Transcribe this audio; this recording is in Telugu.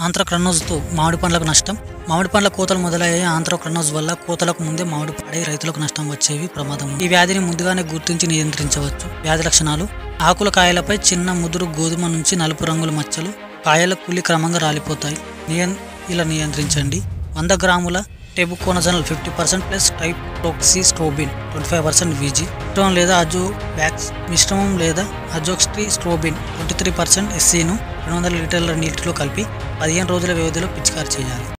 ఆంథ్రక్రనోజ్తో మామిడి పండ్లకు నష్టం మామిడి పండ్ల కోతలు మొదలయ్యే ఆంథ్రక్రనోజ్ వల్ల కోతలకు ముందే మామిడి పాడై రైతులకు నష్టం వచ్చేవి ప్రమాదం ఉంది. ఈ వ్యాధిని ముందుగానే గుర్తించి నియంత్రించవచ్చు వ్యాధి లక్షణాలు ఆకుల కాయలపై చిన్న ముదురు గోధుమ నుంచి నలుపు రంగుల మచ్చలు కాయల కుళ్ళి క్రమంగా రాలిపోతాయి నియం ఇలా నియంత్రించండి వంద గ్రాముల టెబుకోనజనల్ ఫిఫ్టీ పర్సెంట్ ప్లస్ టైప్ టోక్సీ స్ట్రోబిన్ ట్వంటీ ఫైవ్ పర్సెంట్ విజీ మిశ్రమం లేదా అజో బ్యాక్స్ మిశ్రమం లేదా azoxystrobin twenty three percent ఎస్సీను రెండు వందల లీటర్ల నీటిలో కలిపి పదిహేను రోజుల వ్యవధిలో పిచికారి చేయాలి